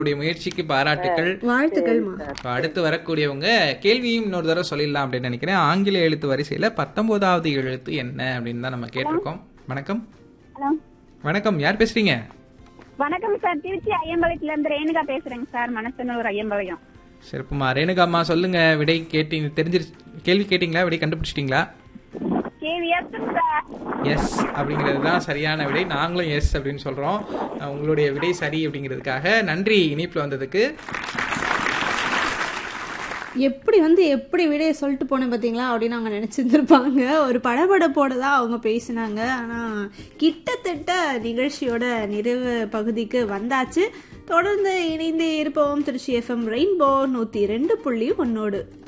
உங்களுடைய முயற்சிக்கு பாராட்டுக்கள் வாழ்த்துக்கள்மா இப்ப அடுத்து வரக்கூடியவங்க கேள்வியும் இன்னொரு தடவை சொல்லிடலாம் அப்படின்னு நினைக்கிறேன் ஆங்கில எழுத்து வரிசையில பத்தொன்பதாவது எழுத்து என்ன அப்படின்னு தான் நம்ம கேட்டிருக்கோம் வணக்கம் ஹலோ வணக்கம் யார் பேசுறீங்க வணக்கம் சார் திருச்சி ஐயம்பாளையத்துல இருந்து ரேணுகா பேசுறேங்க சார் மனசனூர் ஐயம்பாளையம் சிறப்புமா ரேணுகாம்மா சொல்லுங்க விடை கேட்டீங்க தெரிஞ்சிரு கேள்வி கேட்டீங்களா விடை கண்டுபிடிச்சிட்டீங்களா கேவி சார் எஸ் அப்படிங்கிறது தான் சரியான விடை நாங்களும் எஸ் அப்படின்னு சொல்றோம் அஹ் உங்களுடைய விடை சரி அப்படிங்கிறதுக்காக நன்றி இணைப்புல வந்ததுக்கு எப்படி வந்து எப்படி விடைய சொல்லிட்டு போனேன் பார்த்தீங்களா அப்படின்னு அவங்க நினச்சிருந்துருப்பாங்க ஒரு படபடப்போட தான் அவங்க பேசினாங்க ஆனால் கிட்டத்தட்ட நிகழ்ச்சியோட நிறைவு பகுதிக்கு வந்தாச்சு தொடர்ந்து இணைந்து இருப்போம் திருச்சி எஃப்எம் ரெயின்போ நூற்றி ரெண்டு புள்ளி ஒன்னோடு